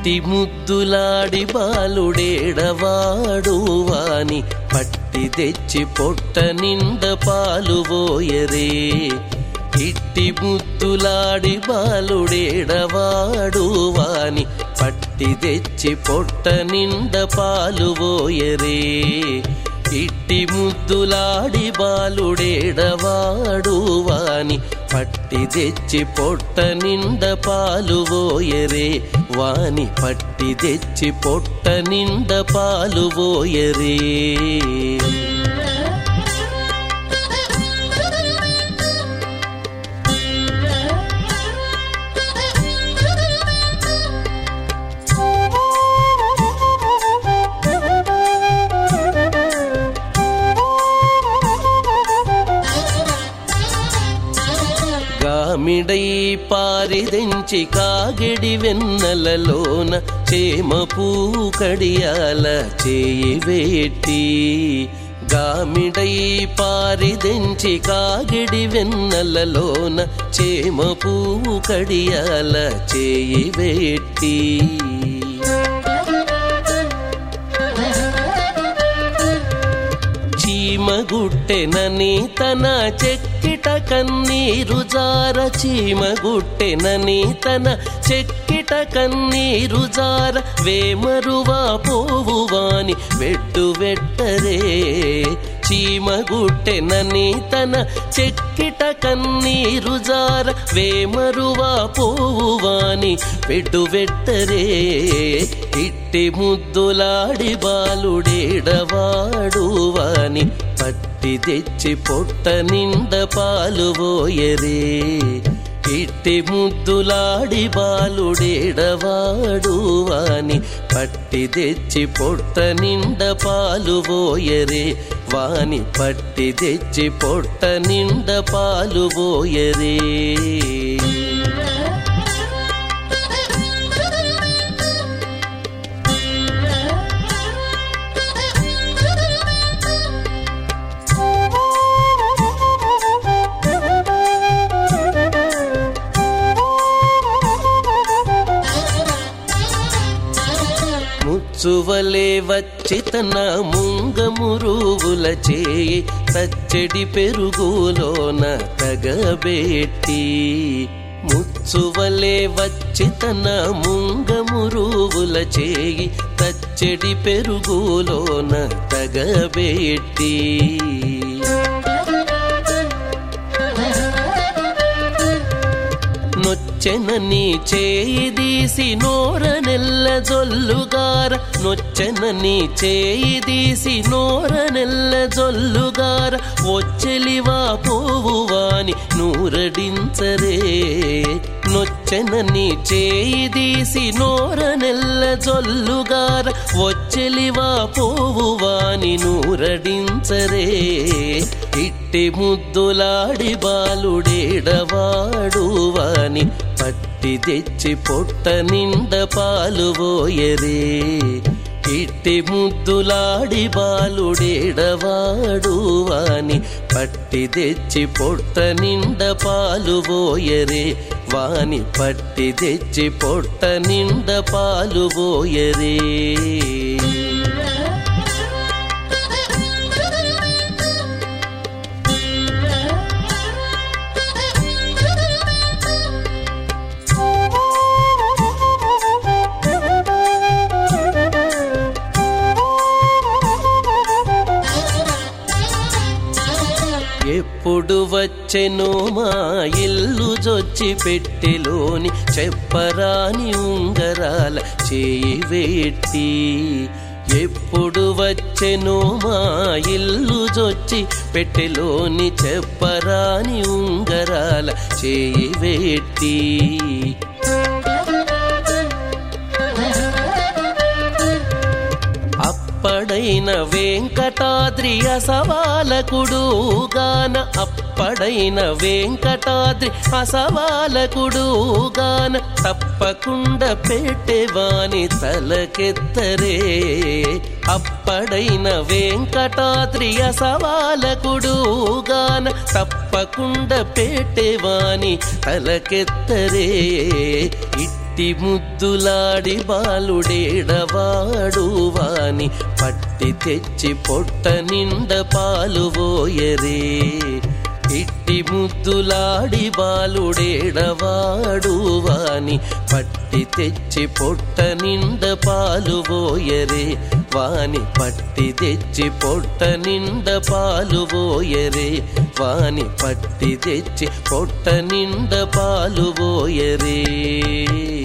ఇట్టి ముద్దులాడి బాలుడేడవాడు వాని పట్టి తెచ్చి పొట్ట నిండ పాలు పోయరే ఇట్టి ముద్దులాడి బాలుడేడవాడు వాని పట్టి తెచ్చి పొట్ట నిండ పాలు పోయరే ఇట్టి ముద్దులాడి బాలుడేడవాడు వాని పట్టి తెచ్చి పొట్ట నిండ పాలు పోయరే వాని పట్టి తెచ్చి పొట్ట నిండ పాలు పోయరే గామిడై పారిదెంచి కాగిడి వెన్నెలలోన చేమ పువ్వు కడియాల చేయి వేట్టి గామిడై పారిదెంచి కాగిడి వెన్నెలలోన చేమ పువ్వు కడియాల చేయి వేట్టి చీమగుట్టెనని తన చెక్కిట కన్నీరు జార చీమగుట్టెనని తన చెక్కిట కన్నీరు జార వేమరువా పోవువాని వెట్టు వెట్టరే చీమగుట్టెనని తన చెక్కిట కన్నీరు జార వేమరువా పోవువాని వెట్టు వెట్టరే ఇట్టి ముద్దులాడి బాలుడేడవాడు వాని పట్టి తెచ్చి పొట్ట నిండ పాలు పోయరే ఇట్టి ముద్దులాడి బాలుడేడవాడు వాని పట్టి తెచ్చి పొట్ట నిండ పాలు పోయరే వాని పట్టి తెచ్చి పొట్ట నిండ పాలు పోయరే ముచ్చువలే వచ్చి తన ముంగమురువుల చేయి తచ్చడి పెరుగులోన తగబెట్టి ముచ్చువలే వచ్చి తన ముంగమురువుల చేయి తచ్చడి పెరుగులోన తగబెట్టి నొచ్చెనని చేయి దీసి నోర నెల్ల జొల్లుగార నొచ్చెనని చేయి దీసి నోర నెల్ల జొల్లుగార వచ్చెలివా పోవువాని నూరడించరే నొచ్చెనని చేయి దీసి నోర నెల్ల జొల్లుగార వచ్చెలివా పోవువాని నూరడించరే ఇట్టి ముద్దులాడి బాలుడేడవాడు వాని పట్టి తెచ్చి పొట్ట నిండ పాలు పోయరే ఇట్టి ముద్దులాడి బాలుడేడవాడు వాని పట్టి తెచ్చి పొట్ట నిండ పాలు పోయరే వాని పట్టి తెచ్చి పొట్ట నిండ పాలు పోయరే ఎప్పుడు వచ్చెనో మా ఇల్లు జొచ్చి పెట్టెలోని చెప్పరాని ఉంగరాల చేయి వేట్టి ఎప్పుడు వచ్చెనో మా ఇల్లు జొచ్చి పెట్టెలోని చెప్పరాని ఉంగరాల చేయి వేట్టి అప్పడైన వెంకటాద్రి అసవాలకుడు గాన అప్పడైన వెంకటాద్రి అసవాలకుడు గాన తప్పకుండా పెట్టేవాని తలకెత్తరే అప్పడైన వెంకటాద్రి అసవాలకుడు గాన తప్పకుండా పెట్టేవాని తలకెత్తరే ఇట్టి ఇట్టి ముద్దులాడి బాలుడేడవాడు వాని పట్టి తెచ్చి పొట్ట నిండ పాలు పోయరే ఇట్టి ముద్దులాడి బాలుడేడవాడు వాని పట్టి తెచ్చి పొట్ట నిండ పాలు పోయరే వాని పట్టి తెచ్చి పొట్ట నిండ పాలు పోయరే వాని పట్టి తెచ్చి పొట్ట నిండ పాలు పోయరే